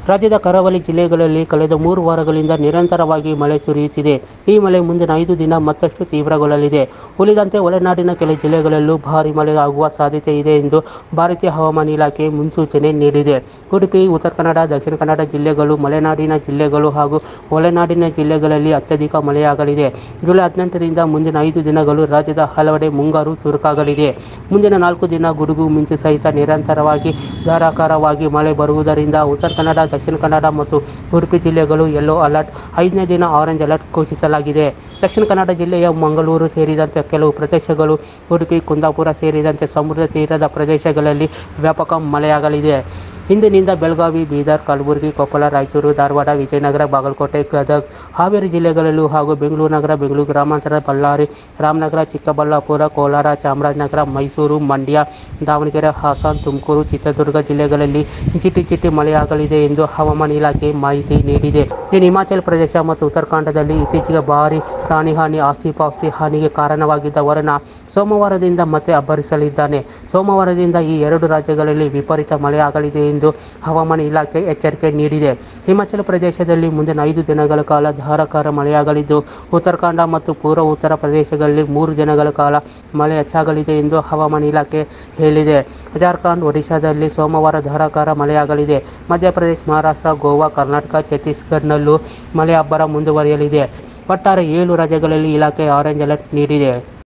ರಾಜ್ಯದ ಕರಾವಳಿ ಜಿಲ್ಲೆಗಳಲ್ಲಿ ಕಳೆದ ಮೂರು ವಾರಗಳಿಂದ ನಿರಂತರವಾಗಿ ಮಳೆ ಸುರಿಯುತ್ತಿದೆ ಈ ಮಳೆ ಮುಂದಿನ ಐದು ದಿನ ಮತ್ತಷ್ಟು ತೀವ್ರಗೊಳ್ಳಲಿದೆ ಉಳಿದಂತೆ ಒಳನಾಡಿನ ಕೆಲ ಜಿಲ್ಲೆಗಳಲ್ಲೂ ಭಾರಿ ಮಳೆ ಆಗುವ ಸಾಧ್ಯತೆ ಇದೆ ಎಂದು ಭಾರತೀಯ ಹವಾಮಾನ ಇಲಾಖೆ ಮುನ್ಸೂಚನೆ ನೀಡಿದೆ ಉಡುಪಿ ಉತ್ತರ ಕನ್ನಡ ದಕ್ಷಿಣ ಕನ್ನಡ ಜಿಲ್ಲೆಗಳು ಮಲೆನಾಡಿನ ಜಿಲ್ಲೆಗಳು ಹಾಗೂ ಒಳನಾಡಿನ ಜಿಲ್ಲೆಗಳಲ್ಲಿ ಅತ್ಯಧಿಕ ಮಳೆಯಾಗಲಿದೆ ಜುಲೈ ಹದಿನೆಂಟರಿಂದ ಮುಂದಿನ ಐದು ದಿನಗಳು ರಾಜ್ಯದ ಹಲವೆಡೆ ಮುಂಗಾರು ಚುರುಕಾಗಲಿದೆ ಮುಂದಿನ ನಾಲ್ಕು ದಿನ ಗುಡುಗು ಮಿಂಚು ಸಹಿತ ನಿರಂತರವಾಗಿ ಧಾರಾಕಾರವಾಗಿ ಮಳೆ ಬರುವುದರಿಂದ ಉತ್ತರ ಕನ್ನಡ ದಕ್ಷಿಣ ಕನ್ನಡ ಮತ್ತು ಉಡುಪಿ ಜಿಲ್ಲೆಗಳು ಯೆಲ್ಲೋ ಅಲರ್ಟ್ ಐದನೇ ದಿನ ಆರೆಂಜ್ ಅಲರ್ಟ್ ಘೋಷಿಸಲಾಗಿದೆ ದಕ್ಷಿಣ ಕನ್ನಡ ಜಿಲ್ಲೆಯ ಮಂಗಳೂರು ಸೇರಿದಂತೆ ಕೆಲವು ಪ್ರದೇಶಗಳು ಉಡುಪಿ ಕುಂದಾಪುರ ಸೇರಿದಂತೆ ಸಮುದ್ರ ತೀರದ ಪ್ರದೇಶಗಳಲ್ಲಿ ವ್ಯಾಪಕ ಮಳೆಯಾಗಲಿದೆ ಇಂದಿನಿಂದ ಬೆಳಗಾವಿ ಬೀದರ್ ಕಲಬುರಗಿ ಕೊಪ್ಪಳ ರಾಯಚೂರು ಧಾರವಾಡ ವಿಜಯನಗರ ಬಾಗಲಕೋಟೆ ಗದಗ ಹಾವೇರಿ ಜಿಲ್ಲೆಗಳಲ್ಲೂ ಹಾಗೂ ಬೆಂಗಳೂರು ನಗರ ಬೆಂಗಳೂರು ಗ್ರಾಮಾಂತರ ಬಳ್ಳಾರಿ ರಾಮನಗರ ಚಿಕ್ಕಬಳ್ಳಾಪುರ ಕೋಲಾರ ಚಾಮರಾಜನಗರ ಮೈಸೂರು ಮಂಡ್ಯ ದಾವಣಗೆರೆ ಹಾಸನ ತುಮಕೂರು ಚಿತ್ರದುರ್ಗ ಜಿಲ್ಲೆಗಳಲ್ಲಿ ಜಿಟಿ ಜಿಟಿ ಮಳೆಯಾಗಲಿದೆ ಎಂದು ಹವಾಮಾನ ಇಲಾಖೆ ಮಾಹಿತಿ ನೀಡಿದೆ ಇನ್ನು ಹಿಮಾಚಲ ಪ್ರದೇಶ ಮತ್ತು ಉತ್ತರಾಖಂಡದಲ್ಲಿ ಇತ್ತೀಚೆಗೆ ಭಾರಿ ಪ್ರಾಣಿಹಾನಿ ಆಸ್ತಿ ಪಾಸ್ತಿ ಹಾನಿಗೆ ಕಾರಣವಾಗಿದ್ದ ವರುಣ ಸೋಮವಾರದಿಂದ ಮತ್ತೆ ಅಬ್ಬರಿಸಲಿದ್ದಾನೆ ಸೋಮವಾರದಿಂದ ಈ ಎರಡು ರಾಜ್ಯಗಳಲ್ಲಿ ವಿಪರೀತ ಮಳೆಯಾಗಲಿದೆ ಎಂದು ಹವಾಮಾನ ಇಲಾಖೆ ಎಚ್ಚರಿಕೆ ನೀಡಿದೆ ಹಿಮಾಚಲ ಪ್ರದೇಶದಲ್ಲಿ ಮುಂದಿನ ಐದು ದಿನಗಳ ಕಾಲ ಧಾರಾಕಾರ ಮಳೆಯಾಗಲಿದ್ದು ಉತ್ತರಾಖಂಡ ಮತ್ತು ಪೂರ್ವ ಉತ್ತರ ಪ್ರದೇಶಗಳಲ್ಲಿ ಮೂರು ದಿನಗಳ ಕಾಲ ಮಳೆ ಹೆಚ್ಚಾಗಲಿದೆ ಎಂದು ಹವಾಮಾನ ಇಲಾಖೆ ಹೇಳಿದೆ ಜಾರ್ಖಂಡ್ ಒಡಿಶಾದಲ್ಲಿ ಸೋಮವಾರ ಧಾರಾಕಾರ ಮಳೆಯಾಗಲಿದೆ ಮಧ್ಯಪ್ರದೇಶ ಮಹಾರಾಷ್ಟ್ರ ಗೋವಾ ಕರ್ನಾಟಕ ಛತ್ತೀಸ್ಗಢನಲ್ಲೂ ಮಳೆ ಅಬ್ಬರ ಮುಂದುವರಿಯಲಿದೆ ಒಟ್ಟಾರೆ ಏಳು ರಾಜ್ಯಗಳಲ್ಲಿ ಇಲಾಖೆ ಆರೆಂಜ್ ಅಲರ್ಟ್ ನೀಡಿದೆ